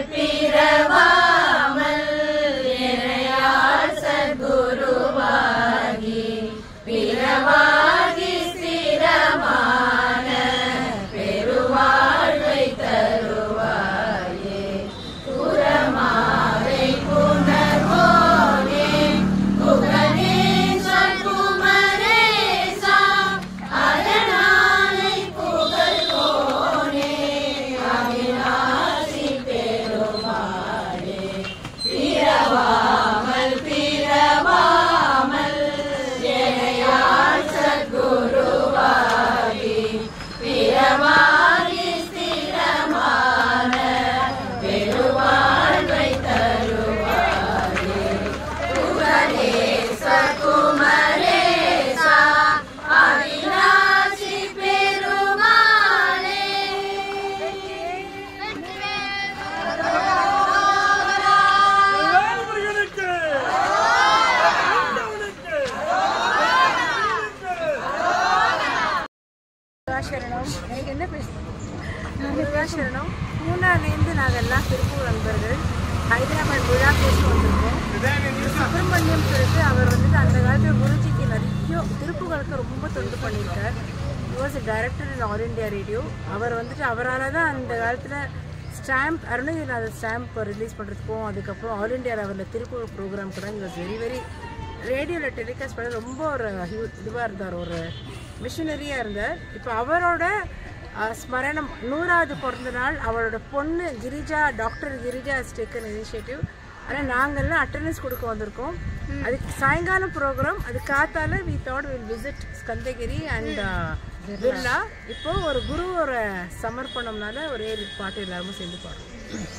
வேல்முருகனுக்கு ஆண்டவனுக்கு சரணம் எனக்கு என்ன பேசணும் சரணம் பூனாலேருந்து நாங்கள் எல்லாம் திருப்பூர் நண்பர்கள் ஹைதராபாத் விழா பேச வந்திருக்கோம் சுப்பிரமணியம் சொல்லிட்டு அவர் வந்துட்டு அந்த காலத்தில் குருஜிக்கு நிறைய திருப்புகளுக்கு ரொம்ப தொண்டு பண்ணியிருக்கார் was director in All India Radio அவர் வந்துட்டு அவரால் தான் அந்த காலத்தில் ஸ்டாம்ப் அருணகிரிநாத ஸ்டாம்ப் ரிலீஸ் பண்ணுறதுக்கும் அதுக்கப்புறம் ஆல் இண்டியா லெவலில் திருப்பூர் ப்ரோக்ராம் கூட வாஸ் வெரி வெரி ரேடியோவில் டெலிகாஸ்ட் பண்ண ரொம்ப ஒரு இதுவாக இருந்தார் ஒரு மிஷினரியாக இருந்தார் இப்போ அவரோட அஹ், ஸ்மரணம் நூறாவது பிறந்த நாள் அவரோட பொண்ணு Girija doctor Girija taken initiative ஆனால் நாங்கள்லாம் அட்டண்டன்ஸ் கொடுக்க வந்திருக்கோம் அதுக்கு சாயங்காலம் ப்ரோக்ராம் அது காத்தால we thought will visit Skandagiri and Birla இப்போ ஒரு குருவோட சமர்ப்பணம்னால ஒரே பாட்டு எல்லாருமே சேர்ந்து பாடுறோம்